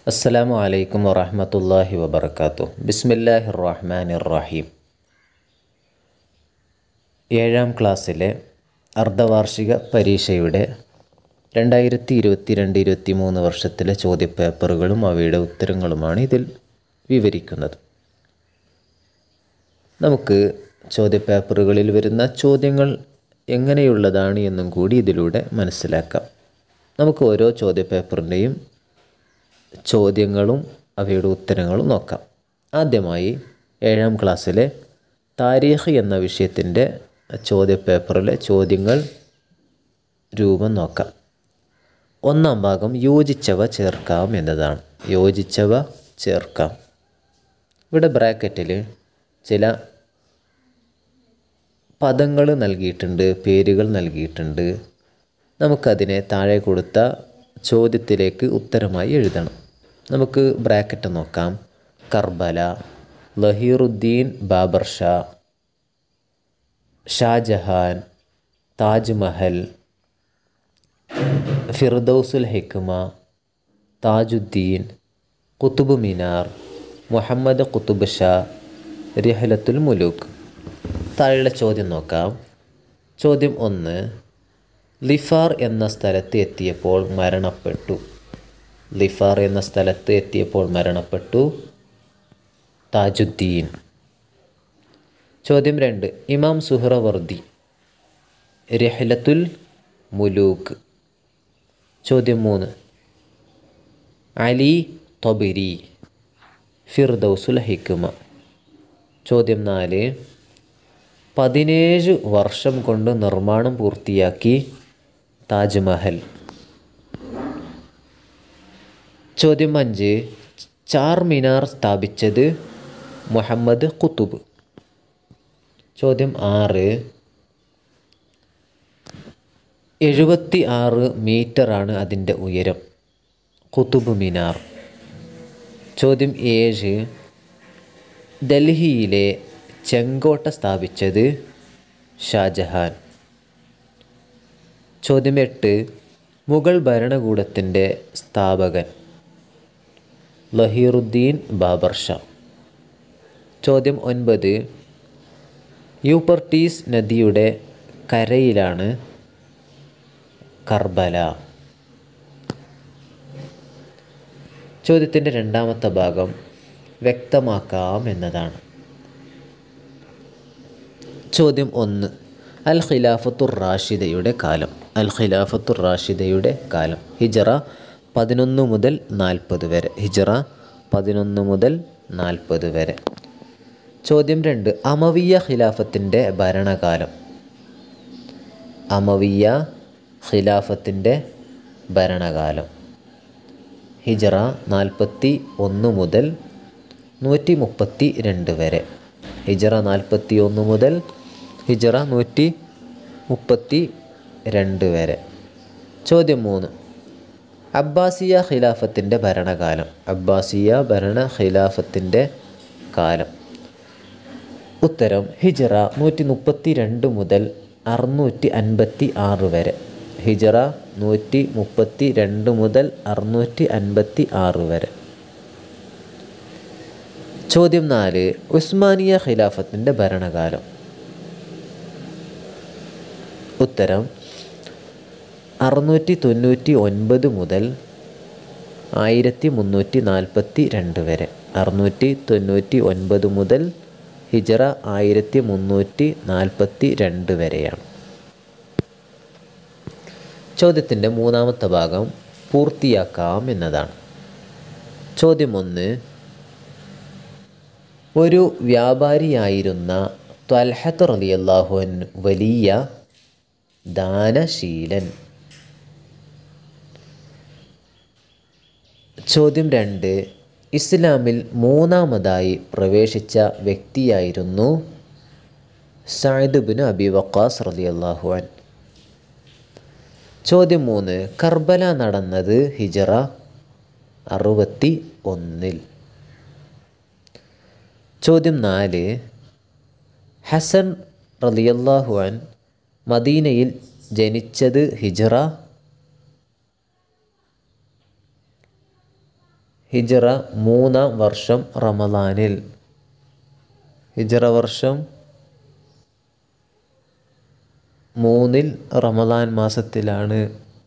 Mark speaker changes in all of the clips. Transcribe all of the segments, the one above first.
Speaker 1: അസ്സലാമു അലൈക്കും വറഹമത്തല്ലാഹി വബർക്കാത്തു ബിസ്മില്ലാഹി റഹ്മാൻ റഹീം ഏഴാം ക്ലാസ്സിലെ അർദ്ധവാർഷിക പരീക്ഷയുടെ രണ്ടായിരത്തി ഇരുപത്തി രണ്ട് ഇരുപത്തി മൂന്ന് വർഷത്തിലെ ചോദ്യപേപ്പറുകളും അവയുടെ ഉത്തരങ്ങളുമാണ് ഇതിൽ വിവരിക്കുന്നത് നമുക്ക് ചോദ്യപേപ്പറുകളിൽ വരുന്ന ചോദ്യങ്ങൾ എങ്ങനെയുള്ളതാണ് എന്നും കൂടി ഇതിലൂടെ മനസ്സിലാക്കാം നമുക്ക് ഓരോ ചോദ്യപേപ്പറിൻ്റെയും ചോദ്യങ്ങളും അവയുടെ ഉത്തരങ്ങളും നോക്കാം ആദ്യമായി ഏഴാം ക്ലാസ്സിലെ താരീഖ് എന്ന വിഷയത്തിൻ്റെ ചോദ്യപേപ്പറിലെ ചോദ്യങ്ങൾ രൂപം നോക്കാം ഒന്നാം ഭാഗം യോജിച്ചവ ചേർക്കാം എന്നതാണ് യോജിച്ചവ ചേർക്കാം ഇവിടെ ബ്രാക്കറ്റിൽ ചില പദങ്ങൾ നൽകിയിട്ടുണ്ട് പേരുകൾ നൽകിയിട്ടുണ്ട് നമുക്കതിനെ താഴെ കൊടുത്ത ചോദ്യത്തിലേക്ക് ഉത്തരമായി എഴുതണം നമുക്ക് ബ്രാക്കറ്റ് നോക്കാം കർബല ലഹീറുദ്ദീൻ ബാബർ ഷാ ഷാജഹാൻ താജ്മഹൽ ഫിർദൌസുൽ ഹിക്മ താജുദ്ദീൻ കുത്തുബ് മിനാർ മുഹമ്മദ് കുത്തുബ് ഷാ റിഹലത്തുൽ മുലൂക്ക് താഴെയുള്ള ചോദ്യം നോക്കാം ചോദ്യം ഒന്ന് ലിഫാർ എന്ന സ്ഥലത്ത് എത്തിയപ്പോൾ മരണപ്പെട്ടു ലിഫാർ എന്ന സ്ഥലത്ത് എത്തിയപ്പോൾ മരണപ്പെട്ടു താജുദ്ദീൻ ചോദ്യം രണ്ട് ഇമാം സുഹ്റവർദി രഹ്ലത്തുൽ മുലൂക്ക് ചോദ്യം മൂന്ന് അലി തൊബരി ഫിർദൌസുൽ ഹിക്മ ചോദ്യം നാല് പതിനേഴ് വർഷം കൊണ്ട് നിർമ്മാണം പൂർത്തിയാക്കി താജ്മഹൽ ചോദ്യം അഞ്ച് ചാർ മിനാർ സ്ഥാപിച്ചത് മുഹമ്മദ് കുത്തുബ് ചോദ്യം ആറ് എഴുപത്തി ആറ് മീറ്ററാണ് അതിൻ്റെ ഉയരം കുത്തുബ് മിനാർ ചോദ്യം ഏഴ് ഡൽഹിയിലെ ചെങ്കോട്ട സ്ഥാപിച്ചത് ഷാജഹാൻ ചോദ്യം എട്ട് മുഗൾ ഭരണകൂടത്തിൻ്റെ സ്ഥാപകൻ ലഹീറുദ്ദീൻ ബാബർ ഷാ ചോദ്യം ഒൻപത് യൂപ്പർട്ടീസ് നദിയുടെ കരയിലാണ് കർബല ചോദ്യത്തിൻ്റെ രണ്ടാമത്തെ ഭാഗം വ്യക്തമാക്കാം എന്നതാണ് ചോദ്യം ഒന്ന് അൽ ഖിലാഫത്തുർ റാഷിദയുടെ കാലം അൽ ഖിലാഫത്തുർ റാഷിദയുടെ കാലം ഹിജറ പതിനൊന്ന് മുതൽ നാൽപ്പത് വരെ ഹിജറ പതിനൊന്ന് മുതൽ നാൽപ്പത് വരെ ചോദ്യം രണ്ട് അമവിയ ഖിലാഫത്തിൻ്റെ ഭരണകാലം അമവിയ ഖിലാഫത്തിൻ്റെ ഭരണകാലം ഹിജറ നാൽപ്പത്തി ഒന്ന് മുതൽ നൂറ്റി മുപ്പത്തി രണ്ട് വരെ ഹിജറ നാൽപ്പത്തി ഒന്ന് മുതൽ ഹിജറ നൂറ്റി മുപ്പത്തി രണ്ട് വരെ ചോദ്യം മൂന്ന് അബ്ബാസിയ ഖിലാഫത്തിൻ്റെ ഭരണകാലം അബ്ബാസിയ ഭരണ ഖിലാഫത്തിൻ്റെ കാലം ഉത്തരം ഹിജറ നൂറ്റി മുപ്പത്തി രണ്ട് മുതൽ അറുന്നൂറ്റി അൻപത്തി ആറ് വരെ ഹിജറ നൂറ്റി മുപ്പത്തി രണ്ട് മുതൽ അറുന്നൂറ്റി അൻപത്തി ആറ് വരെ ചോദ്യം നാല് ഉസ്മാനിയ ഖിലാഫത്തിൻ്റെ ഭരണകാലം ഉത്തരം അറുന്നൂറ്റി തൊണ്ണൂറ്റി ഒൻപത് മുതൽ ആയിരത്തി മുന്നൂറ്റി നാൽപ്പത്തി രണ്ട് വരെ അറുന്നൂറ്റി തൊണ്ണൂറ്റി ഒൻപത് മുതൽ ഹിജറ ആയിരത്തി മുന്നൂറ്റി നാൽപ്പത്തി രണ്ട് വരെയാണ് ചോദ്യത്തിൻ്റെ മൂന്നാമത്തെ ഭാഗം പൂർത്തിയാക്കാം എന്നതാണ് ചോദ്യം ഒന്ന് ഒരു വ്യാപാരിയായിരുന്ന ത്വൽഹത്ത് റലിയല്ലാഹുൻ വലിയ ദാനശീലൻ ചോദ്യം രണ്ട് ഇസ്ലാമിൽ മൂന്നാമതായി പ്രവേശിച്ച വ്യക്തിയായിരുന്നു സയ്ദ് ബിൻ അബി വക്കാസ് റലിയല്ലാഹു അൻ ചോദ്യം മൂന്ന് കർബല നടന്നത് ഹിജറ അറുപത്തി ഒന്നിൽ ചോദ്യം നാല് ഹസൻ റലിയല്ലാഹു അൻ മദീനയിൽ ജനിച്ചത് ഹിജറ ഹിജറ മൂന്നാം വർഷം റമദാനിൽ ഹിജറ വർഷം മൂന്നിൽ റമദാൻ മാസത്തിലാണ്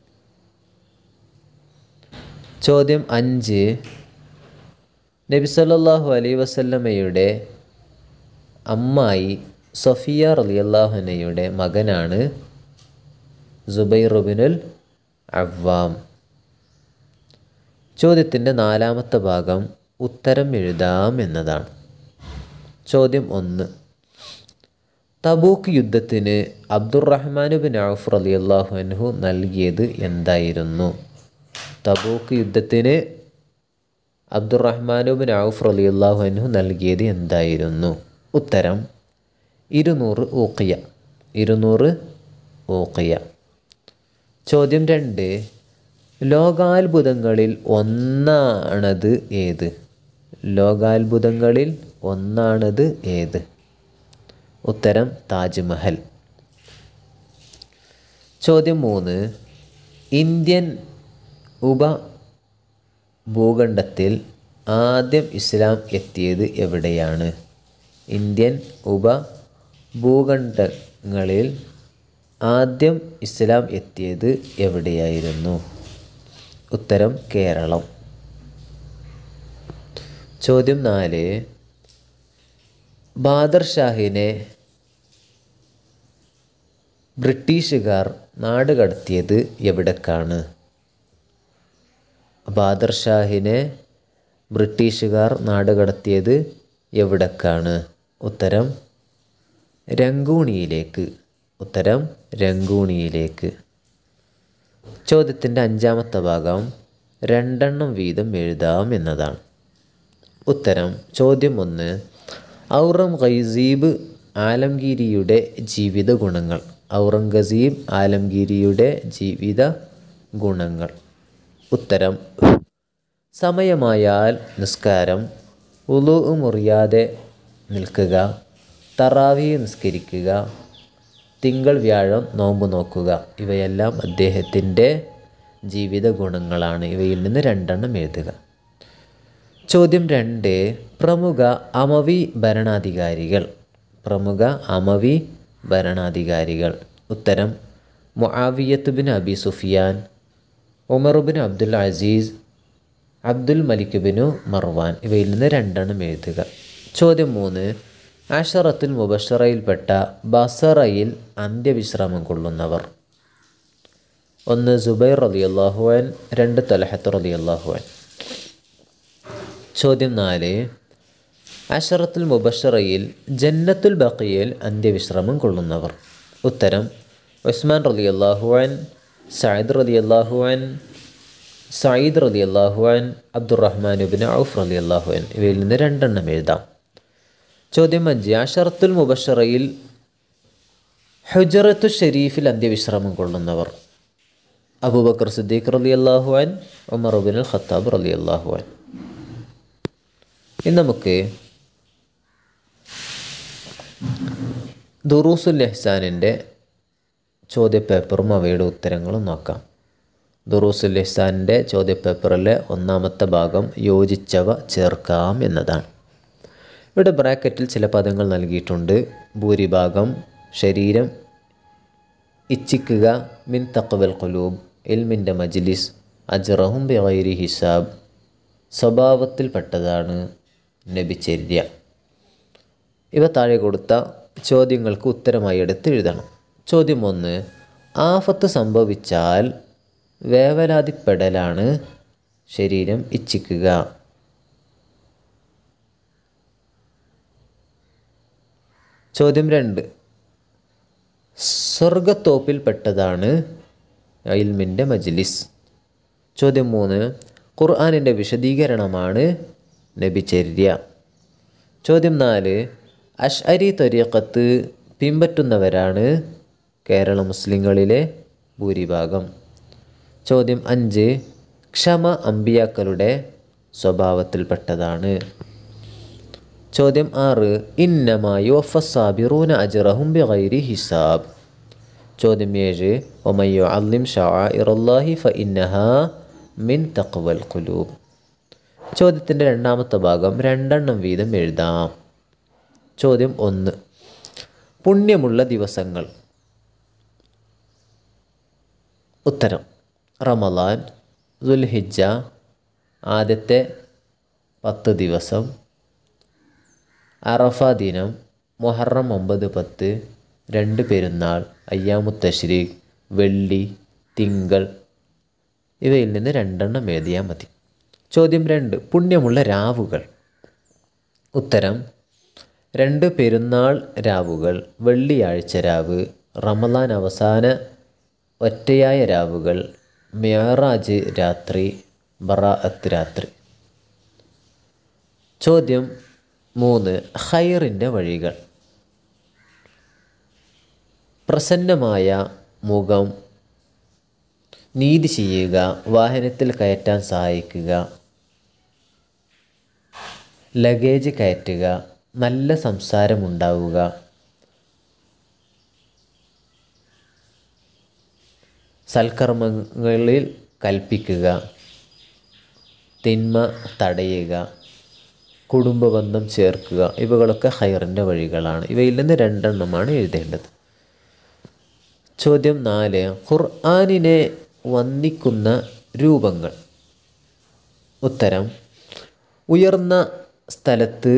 Speaker 1: ചോദ്യം അഞ്ച് നബി സല്ലല്ലാഹു അലൈഹി വസല്ലമയുടെ അമ്മായി സഫിയ റളിയല്ലാഹുനയുടെ മകനാണ് സുബൈറുബിനുൽ അവ്വാം ചോദ്യത്തിൻ്റെ നാലാമത്തെ ഭാഗം ഉത്തരം എഴുതാം എന്നതാണ് ചോദ്യം ഒന്ന് തബൂക്ക് യുദ്ധത്തിന് അബ്ദുറഹ്മാൻ ബിൻ ഔഫ് റളിയല്ലാഹു അൻഹു നൽകിയത് എന്തായിരുന്നു തബൂക്ക് യുദ്ധത്തിന് അബ്ദുറഹ്മാൻ ബിൻ ഔഫ് റളിയല്ലാഹു അൻഹു നൽകിയത് എന്തായിരുന്നു ഉത്തരം ഇരുന്നൂറ് ഊക്കിയ ഇരുന്നൂറ് ഊക്കിയ ചോദ്യം രണ്ട് ലോകാത്ഭുതങ്ങളിൽ ഒന്നാണത് ഏത് ലോകാത്ഭുതങ്ങളിൽ ഒന്നാണത് ഏത് ഉത്തരം താജ്മഹൽ ചോദ്യം മൂന്ന് ഇന്ത്യൻ ഉപ ഭൂഖണ്ഡത്തിൽ ആദ്യം ഇസ്ലാം എത്തിയത് എവിടെയാണ് ഇന്ത്യൻ ഉപ ഭൂഖണ്ഡങ്ങളിൽ ആദ്യം ഇസ്ലാം എത്തിയത് എവിടെയായിരുന്നു ഉത്തരം കേരളം ചോദ്യം നാല് ബാദർ ഷാഹിനെ ബ്രിട്ടീഷുകാർ നാട് കടത്തിയത് എവിടേക്കാണ് ബാദർ ഷാഹിനെ ബ്രിട്ടീഷുകാർ നാട് കടത്തിയത് എവിടേക്കാണ് ഉത്തരം രംഗൂണിയിലേക്ക് ഉത്തരം രംഗൂണിയിലേക്ക് ചോദ്യത്തിൻ്റെ അഞ്ചാമത്തെ ഭാഗം രണ്ടെണ്ണം വീതം എഴുതാം എന്നതാണ് ഉത്തരം ചോദ്യം ഒന്ന് ഔറം ഖൈസീബ് ആലംഗീരിയുടെ ജീവിത ഗുണങ്ങൾ ഔറംഗസീബ് ആലംഗീരിയുടെ ജീവിത ഗുണങ്ങൾ ഉത്തരം സമയമായാൽ നിസ്കാരം ഉളു മുറിയാതെ നിൽക്കുക തറാവി നിസ്കരിക്കുക തിങ്കൾ വ്യാഴം നോമ്പ് നോക്കുക ഇവയെല്ലാം അദ്ദേഹത്തിൻ്റെ ജീവിത ഗുണങ്ങളാണ് ഇവയിൽ നിന്ന് രണ്ടെണ്ണം എഴുതുക ചോദ്യം രണ്ട് പ്രമുഖ അമവി ഭരണാധികാരികൾ പ്രമുഖ അമവി ഭരണാധികാരികൾ ഉത്തരം Muawiyat bin Abi Sufyan Umar bin Abdul Aziz Abdul Malik bin Marwan ഇവയിൽ നിന്ന് രണ്ടെണ്ണം എഴുതുക ചോദ്യം മൂന്ന് അഷറത്തുൽ മുബഷറയിൽപ്പെട്ട ബസറയിൽ അന്ത്യവിശ്രമം കൊള്ളുന്നവർ ഒന്ന് സുബൈർ റലി അള്ളാഹുവാൻ രണ്ട് തലഹത്ത് റലി അള്ളാഹുവാൻ ചോദ്യം നാല് അഷറത്തുൽ മുബഷറയിൽ ജന്നത്തുൽ ബഖിയയിൽ അന്ത്യവിശ്രമം കൊള്ളുന്നവർ ഉത്തരം ഉസ്മാൻ റലി അള്ളാഹുവാൻ സയ്യിദ് റലി അള്ളാഹുവാൻ സയ്യിദ് റലി അള്ളാഹുവാൻ അബ്ദുറഹ്മാൻ ഉബിൻ ഔഫ് റലി അള്ളാഹുവാൻ ഇവയിൽ നിന്ന് രണ്ടെണ്ണം എഴുതാം ചോദ്യം അഞ്ച് അഷറത്തുൽ മുബഷറയിൽ ഹുജറത്തു ഷരീഫിൽ അന്ത്യവിശ്രമം കൊള്ളുന്നവർ അബൂബക്കർ സിദ്ദീഖ് റലി അള്ളാഹുവാൻ ഉമർ ഉബിൻ അൽ ഖത്താബ് റലി അള്ളാഹുവാൻ ഇനി നമുക്ക് ദുറൂസുൽ എഹ്സാനിൻ്റെ ചോദ്യപേപ്പറും അവയുടെ ഉത്തരങ്ങളും നോക്കാം ദുറൂസുൽ എഹ്സാനിൻ്റെ ചോദ്യപേപ്പറിലെ ഒന്നാമത്തെ ഭാഗം യോജിച്ചവ ചേർക്കാം എന്നതാണ് ഇവിടെ ബ്രാക്കറ്റിൽ ചില പദങ്ങൾ നൽകിയിട്ടുണ്ട് ഭൂരിഭാഗം ശരീരം ഇച്ഛിക്കുക മിൻ തക്വൽ ഖുലൂബ് ഇൽമിൻ്റെ മജ്ലിസ് അജ്റഹും ബിഗൈരി ഹിസാബ് സ്വഭാവത്തിൽപ്പെട്ടതാണ് നബിചര്യ ഇവ താഴെ കൊടുത്ത ചോദ്യങ്ങൾക്ക് ഉത്തരമായി എടുത്ത് എഴുതണം ചോദ്യം ഒന്ന് ആഫത്ത് സംഭവിച്ചാൽ വേവലാതിപ്പെടലാണ് ശരീരം ഇച്ഛിക്കുക ചോദ്യം രണ്ട് സ്വർഗത്തോപ്പിൽപ്പെട്ടതാണ് ഇൽമിൻ്റെ മജ്ലിസ് ചോദ്യം മൂന്ന് ഖുർആാനിൻ്റെ വിശദീകരണമാണ് നബിചര്യ ചോദ്യം നാല് അഷ്അരി ത്വരീഖത്ത് പിൻപറ്റുന്നവരാണ് കേരള മുസ്ലിങ്ങളിലെ ഭൂരിഭാഗം ചോദ്യം അഞ്ച് ക്ഷമ അമ്പിയാക്കളുടെ സ്വഭാവത്തിൽപ്പെട്ടതാണ് ചോദ്യം ആറ് ഇന്നമായു വഫസാബിറൂന അജ്റഹും ബിഗൈരി ഹിസാബ് ചോദ്യം ഏഴ് ഒമയ്യോ അല്ലിം ഷാഇറല്ലാഹി ഫ ഇന്നഹ മിൻ തഖ്വൽ ഖുലൂബ് ചോദ്യത്തിൻ്റെ രണ്ടാമത്തെ ഭാഗം രണ്ടെണ്ണം വീതം എഴുതാം ചോദ്യം ഒന്ന് പുണ്യമുള്ള ദിവസങ്ങൾ ഉത്തരം റമലാൻ ദുൽഹിജ ആദ്യത്തെ പത്ത് ദിവസം അറഫ ദിനം മൊഹറം ഒമ്പത് പത്ത് രണ്ട് പെരുന്നാൾ അയ്യാമുത്തശ്രീഖ് വെള്ളി തിങ്കൾ ഇവയിൽ നിന്ന് രണ്ടെണ്ണം എഴുതിയാൽ മതി ചോദ്യം രണ്ട് പുണ്യമുള്ള രാവുകൾ ഉത്തരം രണ്ട് പെരുന്നാൾ രാവുകൾ വെള്ളിയാഴ്ച രാവ് റമലാൻ അവസാന ഒറ്റയായ രാവുകൾ മെയറാജ് രാത്രി ബറാഅത്ത് രാത്രി ചോദ്യം മൂന്ന് ഹൈറിൻ്റെ വഴികൾ പ്രസന്നമായ മുഖം നീതി ചെയ്യുക വാഹനത്തിൽ കയറ്റാൻ സഹായിക്കുക ലഗേജ് കയറ്റുക നല്ല സംസാരമുണ്ടാവുക സൽക്കർമ്മങ്ങളിൽ കൽപ്പിക്കുക തിന്മ തടയുക കുടുംബബന്ധം ചേർക്കുക ഇവകളൊക്കെ ഹൈറിൻ്റെ വഴികളാണ് ഇവയിൽ നിന്ന് രണ്ടെണ്ണമാണ് എഴുതേണ്ടത് ചോദ്യം നാല് ഖുർആാനിനെ വന്ദിക്കുന്ന രൂപങ്ങൾ ഉത്തരം ഉയർന്ന സ്ഥലത്ത്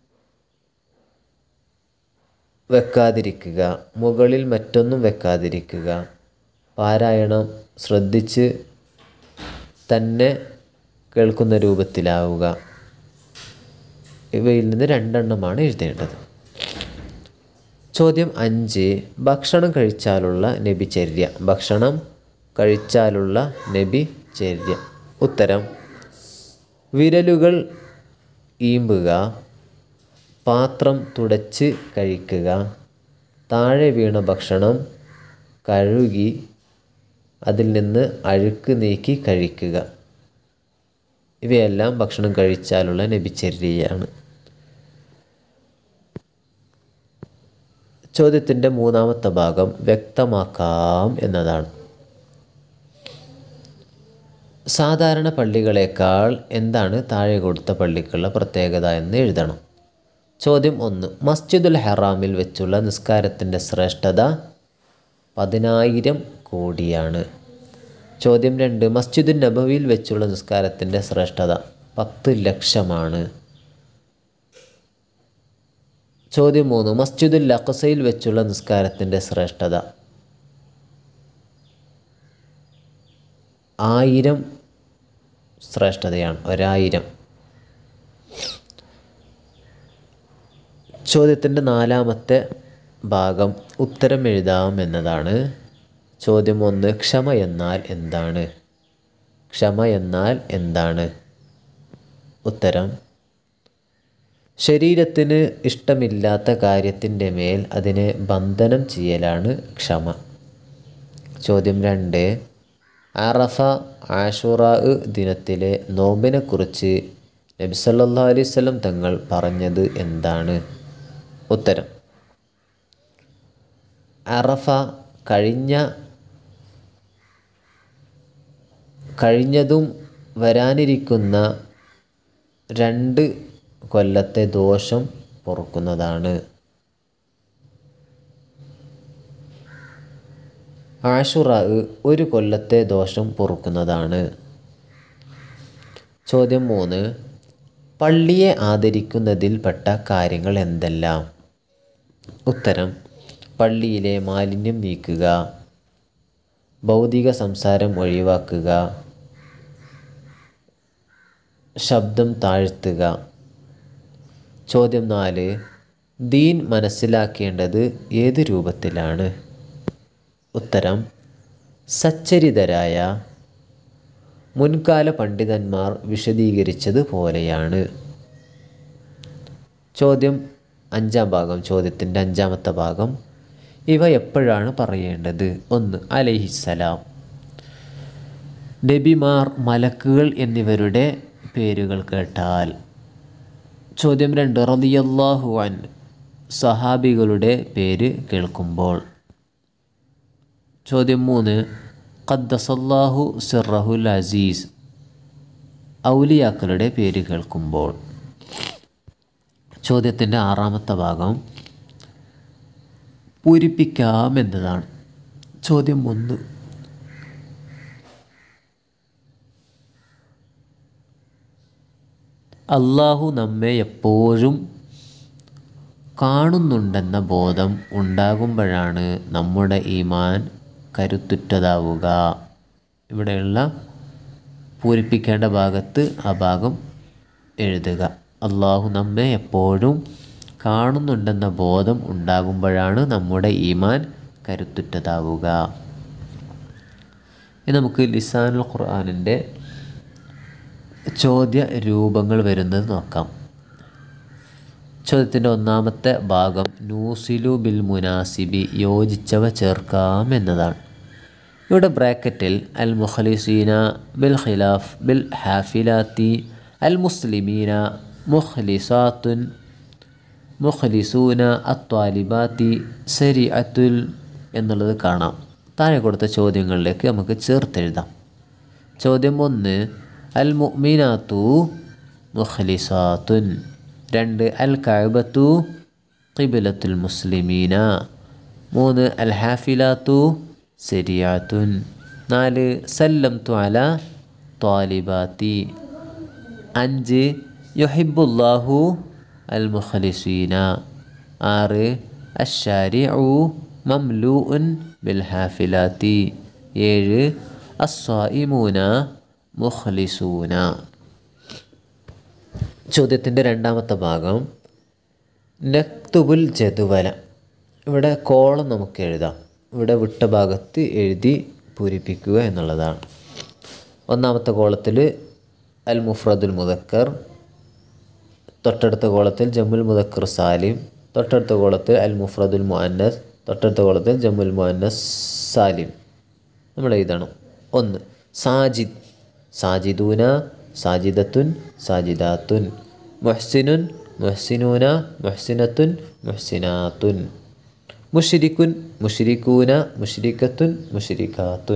Speaker 1: വെക്കാതിരിക്കുക മുകളിൽ മറ്റൊന്നും വെക്കാതിരിക്കുക പാരായണം ശ്രദ്ധിച്ച് തന്നെ കേൾക്കുന്ന രൂപത്തിലാവുക ഇവയിൽ നിന്ന് രണ്ടെണ്ണമാണ് എഴുതേണ്ടത് ചോദ്യം അഞ്ച് ഭക്ഷണം കഴിച്ചാലുള്ള നബിചര്യ ഭക്ഷണം കഴിച്ചാലുള്ള നബിചര്യ ഉത്തരം വിരലുകൾ ഈമ്പുക പാത്രം തുടച്ച് കഴിക്കുക താഴെ വീണ ഭക്ഷണം കഴുകി അതിൽ നിന്ന് അഴുക്ക് നീക്കി കഴിക്കുക ഇവയെല്ലാം ഭക്ഷണം കഴിച്ചാലുള്ള നബിചര്യയാണ് ചോദ്യത്തിൻ്റെ മൂന്നാമത്തെ ഭാഗം വ്യക്തമാക്കാം എന്നതാണ് സാധാരണ പള്ളികളേക്കാൾ എന്താണ് താഴെ കൊടുത്ത പള്ളിക്കുള്ള പ്രത്യേകത എന്ന് എഴുതണം ചോദ്യം ഒന്ന് മസ്ജിദുൽ ഹറാമിൽ വെച്ചുള്ള നിസ്കാരത്തിൻ്റെ ശ്രേഷ്ഠത പതിനായിരം കോടിയാണ് ചോദ്യം രണ്ട് മസ്ജിദുൽ നബവിയിൽ വെച്ചുള്ള നിസ്കാരത്തിൻ്റെ ശ്രേഷ്ഠത പത്ത് ലക്ഷമാണ് ചോദ്യം മൂന്ന് മസ്ജിദുൽ അഖസയിൽ വെച്ചുള്ള നിസ്കാരത്തിൻ്റെ ശ്രേഷ്ഠത ആയിരം ശ്രേഷ്ഠതയാണ് ഒരായിരം ചോദ്യത്തിൻ്റെ നാലാമത്തെ ഭാഗം ഉത്തരം എഴുതാം എന്നതാണ് ചോദ്യം ഒന്ന് ക്ഷമ എന്നാൽ എന്താണ് ക്ഷമ എന്നാൽ എന്താണ് ഉത്തരം ശരീരത്തിന് ഇഷ്ടമില്ലാത്ത കാര്യത്തിൻ്റെ മേൽ അതിനെ ബന്ധനം ചെയ്യലാണ് ക്ഷമ ചോദ്യം രണ്ട് അറഫ ആഷുറ ദിനത്തിലെ നോമ്പിനെക്കുറിച്ച് നബി സല്ലല്ലാഹു അലൈഹി വസല്ലം തങ്ങൾ പറഞ്ഞത് എന്താണ് ഉത്തരം അറഫ കഴിഞ്ഞ കഴിഞ്ഞതും വരാനിരിക്കുന്ന രണ്ട് കൊല്ലത്തെ ദോഷം പൊറുക്കുന്നതാണ് ആഷുറ ഒരു കൊല്ലത്തെ ദോഷം പൊറുക്കുന്നതാണ് ചോദ്യം മൂന്ന് പള്ളിയെ ആദരിക്കുന്നതിൽപ്പെട്ട കാര്യങ്ങൾ എന്തെല്ലാം ഉത്തരം പള്ളിയിലെ മാലിന്യം നീക്കുക ഭൗതിക സംസാരം ഒഴിവാക്കുക ശബ്ദം താഴ്ത്തുക ചോദ്യം നാല് ദീൻ മനസ്സിലാക്കേണ്ടത് ഏത് രൂപത്തിലാണ് ഉത്തരം സച്ചരിതരായ മുൻകാല പണ്ഡിതന്മാർ വിശദീകരിച്ചത് പോലെയാണ് ചോദ്യം അഞ്ചാം ഭാഗം ചോദ്യത്തിൻ്റെ അഞ്ചാമത്തെ ഭാഗം ഇവ എപ്പോഴാണ് പറയേണ്ടത് ഒന്ന് അലഹിസലാം നബിമാർ മലക്കുകൾ എന്നിവരുടെ പേരുകൾ കേട്ടാൽ ചോദ്യം രണ്ട് റളിയല്ലാഹു അൻ സഹാബികളുടെ പേര് കേൾക്കുമ്പോൾ ചോദ്യം മൂന്ന് ഖദ്ദസല്ലാഹു സിറഹുൽ അസീസ് ഔലിയാക്കളുടെ പേര് കേൾക്കുമ്പോൾ ചോദ്യത്തിൻ്റെ ആറാമത്തെ ഭാഗം പൂരിപ്പിക്കാം എന്നതാണ് ചോദ്യം ഒന്ന് അള്ളാഹു നമ്മെ എപ്പോഴും കാണുന്നുണ്ടെന്ന ബോധം ഉണ്ടാകുമ്പോഴാണ് നമ്മുടെ ഈമാൻ കരുത്തുറ്റതാവുക ഇവിടെയുള്ള പൂരിപ്പിക്കേണ്ട ഭാഗത്ത് ആ ഭാഗം എഴുതുക അള്ളാഹു നമ്മെ എപ്പോഴും കാണുന്നുണ്ടെന്ന ബോധം ഉണ്ടാകുമ്പോഴാണ് നമ്മുടെ ഈമാൻ കരുത്തുറ്റതാവുക ഇനി നമുക്ക് ലിസാനുൽ ഖുർആാനിൻ്റെ ചോദ്യ രൂപങ്ങൾ വരുന്നത് നോക്കാം ചോദ്യത്തിൻ്റെ ഒന്നാമത്തെ ഭാഗം നൂസിലു ബിൽ മുനാസിബി യോജിച്ചവ ചേർക്കാം എന്നതാണ് ഇവിടെ ബ്രാക്കറ്റിൽ അൽ മുഖലിസീന ബിൽ ഖിലാഫ് ബിൽ ഹാഫിലാത്തി അൽ മുസ്ലിമീന മുഖ്ലിസാത്തുൻ മുഖ്ലിസൂന അത്വാലിബാത്തി സരി അത്തുൽ എന്നുള്ളത് കാണാം താഴെ കൊടുത്ത ചോദ്യങ്ങളിലേക്ക് നമുക്ക് ചേർത്തെഴുതാം ചോദ്യം ഒന്ന് അൽ മുഅ്മിനാത്തു മുഖ്ലിസാത്തുൻ രണ്ട് അൽ കഅബത്തു ഖിബലത്തുൽ മുസ്ലിമീന മൂന്ന് അൽ ഹാഫിലാത്തു സരിയാത്തുൻ നാല് സല്ലംതു അല ത്വാലിബാത്തി അഞ്ച് യുഹിബുല്ലാഹു അൽ മുഖലിസീന ആറ് അഷാരിഉ മംലൂഉൻ ബിൽ ഹാഫിലാത്തി ഏഴ് അസ്വായിമൂന മുഖലിസൂന ചോദ്യത്തിൻ്റെ രണ്ടാമത്തെ ഭാഗം നക്തുബുൽ ജതുവല ഇവിടെ കോളം നമുക്ക് എഴുതാം ഇവിടെ വിട്ട ഭാഗത്ത് എഴുതി പൂരിപ്പിക്കുക എന്നുള്ളതാണ് ഒന്നാമത്തെ കോളത്തിൽ അൽ മുഫ്രദുൽ മുദക്കർ തൊട്ടടുത്ത കോളത്തിൽ ജമ്മുൽ മുദക്കർ സാലിം തൊട്ടടുത്ത കോളത്തിൽ അൽ മുഫ്രദുൽ മുഅന്നസ് തൊട്ടടുത്ത കോളത്തിൽ ജമ്മുൽ മുഅന്നസ് സാലിം നമ്മൾ എഴുതണം ഒന്ന് സാജിദ് സാജിദൂന സാജിദത്തുൻ സാജിദാത്തുൻ മുഹ്സിനുൻ മുഹ്സിനൂന മുഹ്സിനത്തുൻ മുഹ്സിനാത്തുൻ മുഷിരിക്കുൻ മുഷിരിക്കൂന മുഷിരിക്കത്തുൻ മുഷിരിക്കാത്തുൻ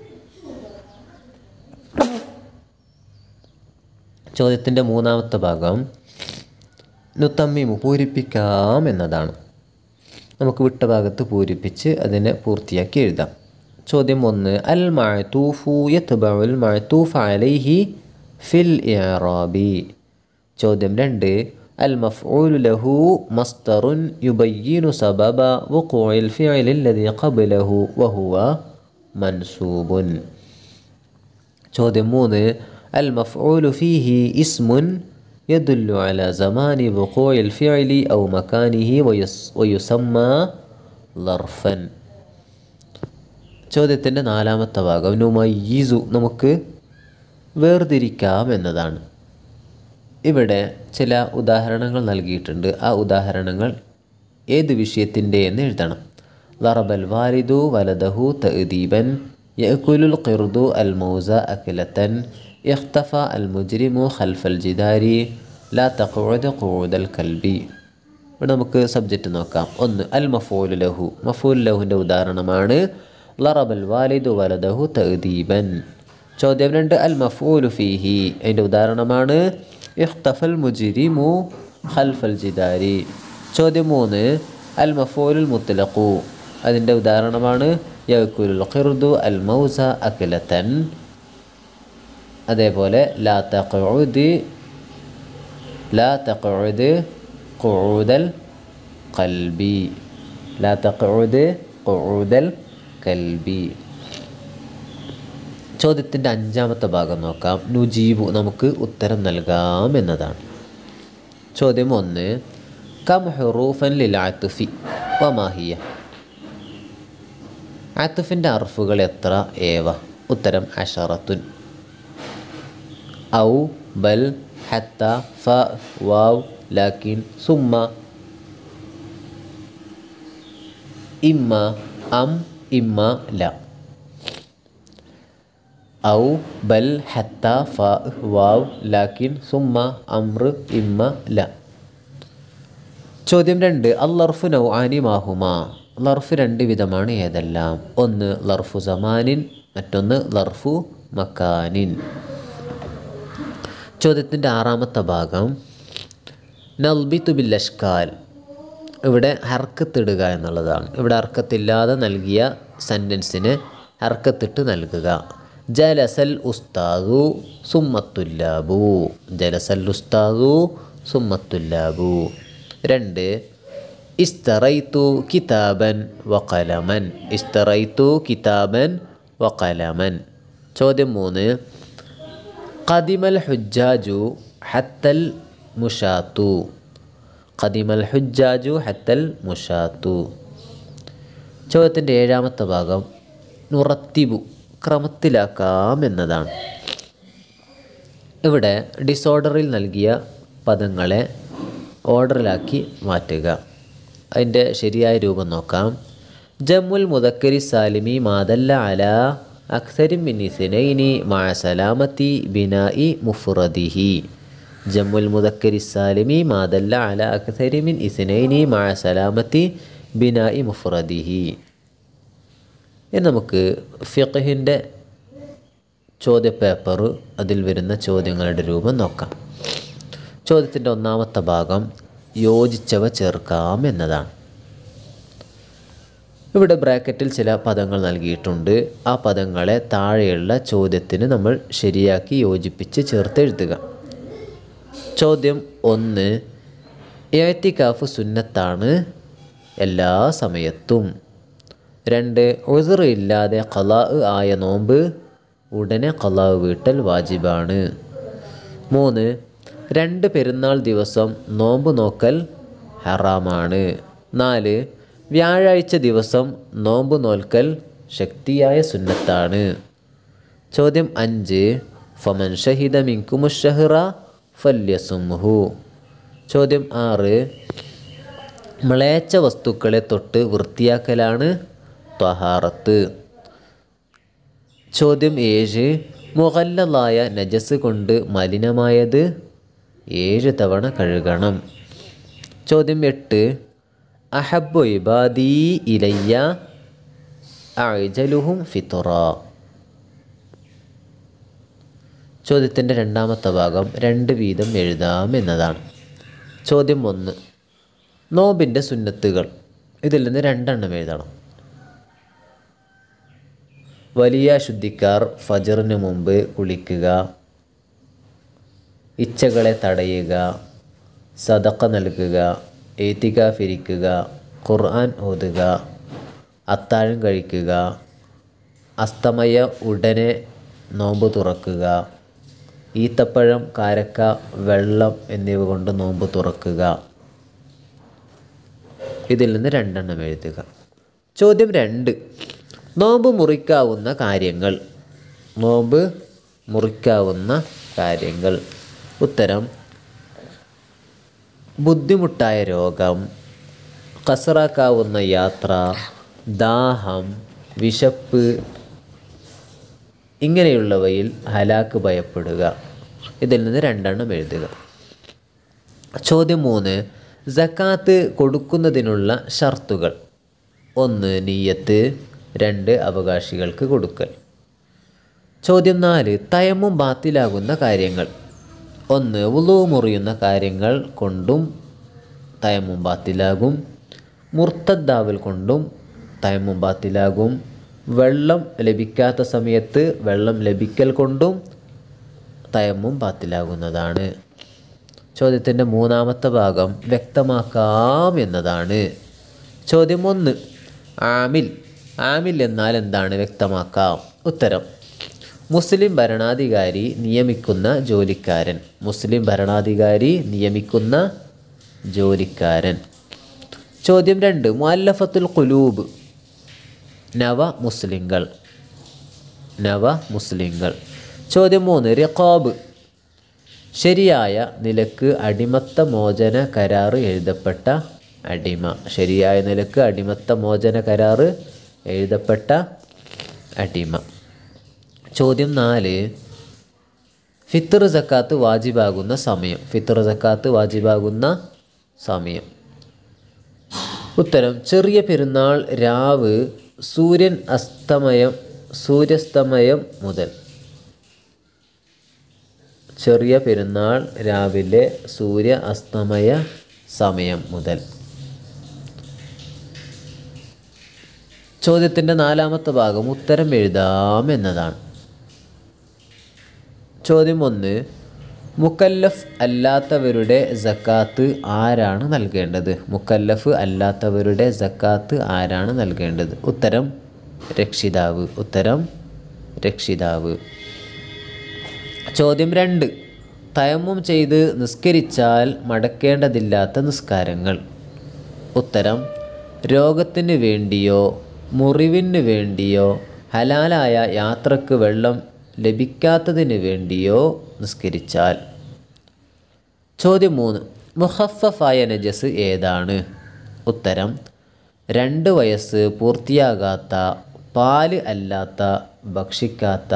Speaker 1: ചോദ്യത്തിൻ്റെ മൂന്നാമത്തെ ഭാഗം നുത്തമ്മിമു പൂരിപ്പിക്കാം എന്നതാണ് നമുക്ക് വിട്ട ഭാഗത്ത് പൂരിപ്പിച്ച് അതിനെ പൂർത്തിയാക്കി എഴുതാം ചോദ്യം ഒന്ന് അൽ മഅതൂഫു യത്ബഉൽ മഅതൂഫ് അലൈഹി ഫിൽ ഇഅറാബി ചോദ്യം രണ്ട് അൽ മഫ്ഊൽ ലഹു മസ്തറുൻ യുബയ്യിനു സബബ വുഖൂഇൽ ഫിഅലി الذي قبله وهو മൻസൂബുൻ ചോദ്യം മൂന്ന് അൽ മഫ്ഊലു ഫീഹി ഇസ്മുൻ يدل على زمان وقوع الفعل أو مكانه ويس ويسمى ظرفا ചോദ്യത്തിൻ്റെ നാലാമത്തെ ഭാഗം നുമയ്യിസു നമുക്ക് വേർതിരിക്കാം എന്നതാണ് ഇവിടെ ചില ഉദാഹരണങ്ങൾ നൽകിയിട്ടുണ്ട് ആ ഉദാഹരണങ്ങൾ ഏത് വിഷയത്തിൻ്റെ എന്ന് എഴുതണം ലറബൽ വാലിദു വലദഹു തഅദീബൻ യഅകുലുൽ ഖിർദു അൽ മൗസ അഖിലത്തൻ ഇഖ്തഫ അൽ മുജ്രിമു ഖൽഫൽ ജിദാരി ലാ തഖുദ് ഖുഊദൽ കൽബി ഇവിടെ നമുക്ക് സബ്ജക്റ്റ് നോക്കാം ഒന്ന് അൽ മഫൂൽ ലഹു മഫൂൽ ലഹുവിൻ്റെ ഉദാഹരണമാണ് ലറബൽ വാലിദു വലദഹു തഅദീബൻ ചോദ്യം രണ്ട് അൽ മഫൂലു ഫീഹി അതിൻ്റെ ഉദാഹരണമാണ് ഇഖ്തഫൽ മുജിരിമു ഖൽഫൽ ജിദാരി ചോദ്യം മൂന്ന് അൽ മഫൂലുൽ മുത്തലഖു അതിൻ്റെ ഉദാഹരണമാണ് യക്കുലുൽ ഖിർദു അൽ മൗസ അഖിലത്തൻ അതേപോലെ ലാ തഖഉദ് ലാ തഖഉദ് ഖുഊദൽ ഖൽബി ലാ തഖഉദ് ഖുഊദൽ കൽബി ചോദ്യത്തിൻ്റെ അഞ്ചാമത്തെ ഭാഗം നോക്കാം നുജീബു നമുക്ക് ഉത്തരം നൽകാം എന്നതാണ് ചോദ്യം ഒന്ന് കം ഹുറൂഫൻ ലിൽ ആത്തുഫി വമാഹിയ ആത്തുഫിൻ്റെ അർഫുകൾ എത്ര ഏവ ഉത്തരം അഷറത്തുൻ ഔ ബൽ ഹത്ത ഫ വാവ് ലാക്കിൻ സുമ്മ ഇമ്മ അം ഇമ്മ ല ഔ ബൽ ഹത്ത ഫ വാവ് ലാക്കിൻ സുമ്മ അമ്ര ഇമ്മ ല ചോദ്യം രണ്ട് അല്ലർഫു നൗആനി മാഹുമ ലർഫ് രണ്ട് വിധമാണ് ഏതെല്ലാം ഒന്ന് ലർഫു സമാനിൻ മറ്റൊന്ന് ലർഫു മക്കാനിൻ ചോദ്യത്തിൻ്റെ ആറാമത്തെ ഭാഗം നൽബിത്തു ബിൽ അഷ്കാൽ ഇവിടെ ഹർക്കത്തിടുക എന്നുള്ളതാണ് ഇവിടെ ഹർക്കത്തില്ലാതെ നൽകിയ സെൻറ്റൻസിന് ഹർക്കത്തിട്ട് നൽകുക ജലസൽ ഉസ്താദു സുമ്മത്തുല്ലാബു ജലസൽ ഉസ്താദു സുമ്മത്തുല്ലാബു രണ്ട് ഇസ്തറൈത്തു കിതാബൻ വകലമൻ ഇസ്തറൈത്തു കിതാബൻ വകലമൻ ചോദ്യം മൂന്ന് ഖദിമൽ ഹുജ്ജാജു ഹത്തൽ മുഷാത്തു ഖദിമൽ ഹുജ്ജാജു ഹത്തൽ മുഷാത്തു ചോദ്യത്തിൻ്റെ ഏഴാമത്തെ ഭാഗം നുറത്തിബു ക്രമത്തിലാക്കാം എന്നതാണ് ഇവിടെ ഡിസോർഡറിൽ നൽകിയ പദങ്ങളെ ഓർഡറിലാക്കി മാറ്റുക അതിൻ്റെ ശരിയായ രൂപം നോക്കാം ജമ്മുൽ മുദക്കരി സാലിമി മാതല്ല അല അക്സരിൻ മിനിസിനൈനി മാ സലാമത്തി ബിനായി മുഫ്രദിഹി ജമ്മുൽ മുദക്കരി സാലിമി മാതല്ല അല അക്സരി മിൻ ഇസ്നൈനി മാ സലാമത്തി ബിനായി മുഫ്രദിഹി ഇനി നമുക്ക് ഫിഖഹിൻ്റെ ചോദ്യപേപ്പർ അതിൽ വരുന്ന ചോദ്യങ്ങളുടെ രൂപം നോക്കാം ചോദ്യത്തിൻ്റെ ഒന്നാമത്തെ ഭാഗം യോജിച്ചവ ചേർക്കാം എന്നതാണ് ഇവിടെ ബ്രാക്കറ്റിൽ ചില പദങ്ങൾ നൽകിയിട്ടുണ്ട് ആ പദങ്ങളെ താഴെയുള്ള ചോദ്യത്തിന് നമ്മൾ ശരിയാക്കി യോജിപ്പിച്ച് ചേർത്ത് എഴുതുക ചോദ്യം ഒന്ന് ഏത്തിക്കാഫ് സുന്നത്താണ് എല്ലാ സമയത്തും രണ്ട് ഉസറ് ഇല്ലാതെ ഖലാ ആയ നോമ്പ് ഉടനെ ഖലാ വീട്ടൽ വാജിബാണ് മൂന്ന് രണ്ട് പെരുന്നാൾ ദിവസം നോമ്പ് നോക്കൽ ഹറാമാണ് നാല് വ്യാഴാഴ്ച ദിവസം നോമ്പ് നോൽക്കൽ ശക്തിയായ സുന്നത്താണ് ചോദ്യം അഞ്ച് ഫമൻ ഷഹിദ മിങ്കുമുഷഹ്റ ഫല്യസുംഹു ചോദ്യം ആറ് മ്ലേച്ഛ വസ്തുക്കളെ തൊട്ട് വൃത്തിയാക്കലാണ് ത്വഹാറത്ത് ചോദ്യം ഏഴ് മുഹല്ലലായ നജസ് കൊണ്ട് മലിനമായത് ഏഴ് തവണ കഴുകണം ചോദ്യം എട്ട് അഹബു ഇബാദി ഇലയ്യ അജലുഹും ഫിത്തുറ ചോദ്യത്തിൻ്റെ രണ്ടാമത്തെ ഭാഗം രണ്ട് വീതം എഴുതാം എന്നതാണ് ചോദ്യം ഒന്ന് നോമ്പിൻ്റെ സുന്നത്തുകൾ ഇതിൽ നിന്ന് രണ്ടെണ്ണം എഴുതണം വലിയ ശുദ്ധിക്കാർ ഫജറിന് മുമ്പ് കുളിക്കുക ഇച്ഛകളെ തടയുക സദക്ക നൽകുക ഏത്തികാഫിരിക്കുക ഖുർആൻ ഓതുക അത്താഴം കഴിക്കുക അസ്തമയ ഉടനെ നോമ്പ് തുറക്കുക ഈത്തപ്പഴം കാരക്ക വെള്ളം എന്നിവ കൊണ്ട് നോമ്പ് തുറക്കുക ഇതിൽ നിന്ന് രണ്ടെണ്ണം എഴുതുക ചോദ്യം രണ്ട് നോമ്പ് മുറിക്കാവുന്ന കാര്യങ്ങൾ നോമ്പ് മുറിക്കാവുന്ന കാര്യങ്ങൾ ഉത്തരം ബുദ്ധിമുട്ടായ രോഗം കസറാക്കാവുന്ന യാത്ര ദാഹം വിശപ്പ് ഇങ്ങനെയുള്ളവയിൽ ഹലാക്ക് ഭയപ്പെടുക ഇതിൽ നിന്ന് രണ്ടെണ്ണം എഴുതുക ചോദ്യം മൂന്ന് സക്കാത്ത് കൊടുക്കുന്നതിനുള്ള ഷർത്തുകൾ ഒന്ന് നീയത്ത് രണ്ട് അവകാശികൾക്ക് കൊടുക്കൽ ചോദ്യം നാല് തയമ്മും ബാത്തിലാകുന്ന കാര്യങ്ങൾ ഒന്ന് ഉളു മുറിയുന്ന കാര്യങ്ങൾ കൊണ്ടും തയമ്മും ബാത്തിലാകും മുർത്തദ്ദാവൽ കൊണ്ടും തയമ്മും ബാത്തിലാകും വെള്ളം ലഭിക്കാത്ത സമയത്ത് വെള്ളം ലഭിക്കൽ കൊണ്ടും തയമ്മും ബാത്തിലാകുന്നതാണ് ചോദ്യത്തിൻ്റെ മൂന്നാമത്തെ ഭാഗം വ്യക്തമാക്കാം എന്നതാണ് ചോദ്യം ഒന്ന് ആമിൽ ആമിൽ എന്നാൽ എന്താണ് വ്യക്തമാക്കാം ഉത്തരം മുസ്ലിം ഭരണാധികാരി നിയമിക്കുന്ന ജോലിക്കാരൻ മുസ്ലിം ഭരണാധികാരി നിയമിക്കുന്ന ജോലിക്കാരൻ ചോദ്യം രണ്ട് മുല്ലഫത്തുൽ ഖുലൂബ് നവ മുസ്ലിങ്ങൾ നവ മുസ്ലിങ്ങൾ ചോദ്യം മൂന്ന് റിഖാബ് ശരിയായ നിലക്ക് അടിമത്ത മോചന കരാറ് എഴുതപ്പെട്ട അടിമ ശരിയായ നിലക്ക് അടിമത്ത മോചന കരാറ് എഴുതപ്പെട്ട അടിമ ചോദ്യം നാല് ഫിത്തർ സക്കാത്ത് വാജിബാകുന്ന സമയം ഫിത്തർ സക്കാത്ത് വാജിബാകുന്ന സമയം ഉത്തരം ചെറിയ പെരുന്നാൾ രാവ് സൂര്യൻ അസ്തമയം സൂര്യസ്തമയം മുതൽ ചെറിയ പെരുന്നാൾ രാവിലെ സൂര്യ അസ്തമയ സമയം മുതൽ ചോദ്യത്തിൻ്റെ നാലാമത്തെ ഭാഗം ഉത്തരം എഴുതാം എന്നതാണ് ചോദ്യം ഒന്ന് മുക്കല്ലഫ് അല്ലാത്തവരുടെ സക്കാത്ത് ആരാണ് നൽകേണ്ടത് മുക്കല്ലഫ് അല്ലാത്തവരുടെ സക്കാത്ത് ആരാണ് നൽകേണ്ടത് ഉത്തരം രക്ഷിതാവ് ഉത്തരം രക്ഷിതാവ് ചോദ്യം രണ്ട് തയമ്മും ചെയ്ത് നിസ്കരിച്ചാൽ മടക്കേണ്ടതില്ലാത്ത നിസ്കാരങ്ങൾ ഉത്തരം രോഗത്തിന് വേണ്ടിയോ മുറിവിന് വേണ്ടിയോ ഹലാലായ യാത്രക്ക് വെള്ളം ലഭിക്കാത്തതിന് വേണ്ടിയോ നിസ്കരിച്ചാൽ ചോദ്യം മൂന്ന് മുഹഫഫായ നജസ് ഏതാണ് ഉത്തരം രണ്ട് വയസ്സ് പൂർത്തിയാകാത്ത പാല് അല്ലാത്ത ഭക്ഷിക്കാത്ത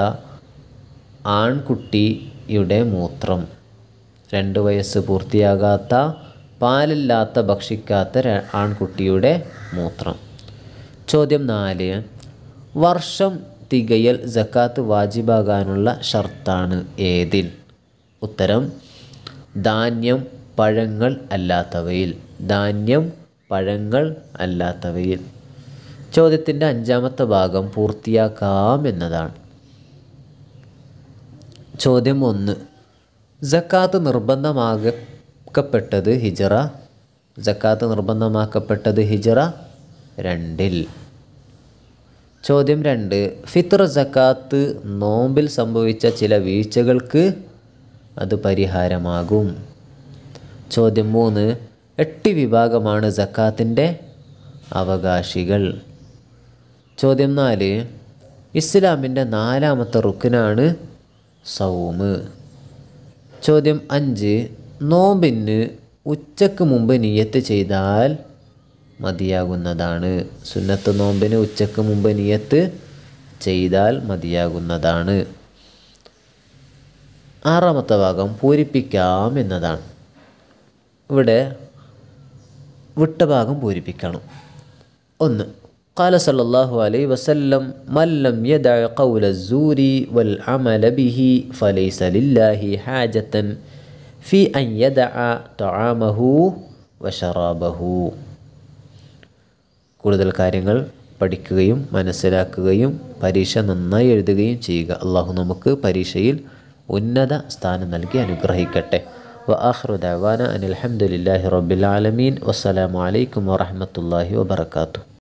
Speaker 1: ആൺകുട്ടിയുടെ മൂത്രം രണ്ട് വയസ്സ് പൂർത്തിയാകാത്ത പാലില്ലാത്ത ഭക്ഷിക്കാത്ത ര- ആൺകുട്ടിയുടെ മൂത്രം ചോദ്യം നാല് വർഷം തികയൽ ജക്കാത്ത് വാജിബാകാനുള്ള ഷർത്താണ് ഏതിൽ ഉത്തരം ധാന്യം പഴങ്ങൾ അല്ലാത്തവയിൽ ധാന്യം പഴങ്ങൾ അല്ലാത്തവയിൽ ചോദ്യത്തിൻ്റെ അഞ്ചാമത്തെ ഭാഗം പൂർത്തിയാക്കാം എന്നതാണ് ചോദ്യം ഒന്ന് ജക്കാത്ത് നിർബന്ധമാക്കപ്പെട്ടത് ഹിജറ ജക്കാത്ത് നിർബന്ധമാക്കപ്പെട്ടത് ഹിജറ രണ്ടിൽ ചോദ്യം രണ്ട് ഫിത്ര ജക്കാത്ത് നോമ്പിൽ സംഭവിച്ച ചില വീഴ്ചകൾക്ക് അത് പരിഹാരമാകും ചോദ്യം മൂന്ന് എട്ട് വിഭാഗമാണ് ജക്കാത്തിൻ്റെ അവകാശികൾ ചോദ്യം നാല് ഇസ്ലാമിൻ്റെ നാലാമത്തെ റുക്കിനാണ് സൗമ് ചോദ്യം അഞ്ച് നോമ്പിന് ഉച്ചക്ക് മുമ്പ് നിയത്ത് ചെയ്താൽ മതിയാകുന്നതാണ് സുന്നത്ത് നോമ്പിന് ഉച്ചക്ക് മുമ്പ് നിയത്ത് ചെയ്താൽ മതിയാകുന്നതാണ് ആറാമത്തെ ഭാഗം പൂരിപ്പിക്കാം എന്നതാണ് ഇവിടെ വിട്ട ഭാഗം പൂരിപ്പിക്കണം ഒന്ന് قال صلى الله عليه وسلم من لم يدع قول الزور والعمل به فليس لله حاجة في أن يدع طعامه وشرابه കൂടുതൽ കാര്യങ്ങൾ പഠിക്കുകയും മനസ്സിലാക്കുകയും പരീക്ഷ നന്നായി എഴുതുകയും ചെയ്യുക അള്ളാഹു നമുക്ക് പരീക്ഷയിൽ ഉന്നത സ്ഥാനം നൽകി അനുഗ്രഹിക്കട്ടെ وآخر دعوانا أن الحمد لله رب العالمين والسلام عليكم ورحمة الله وبركاته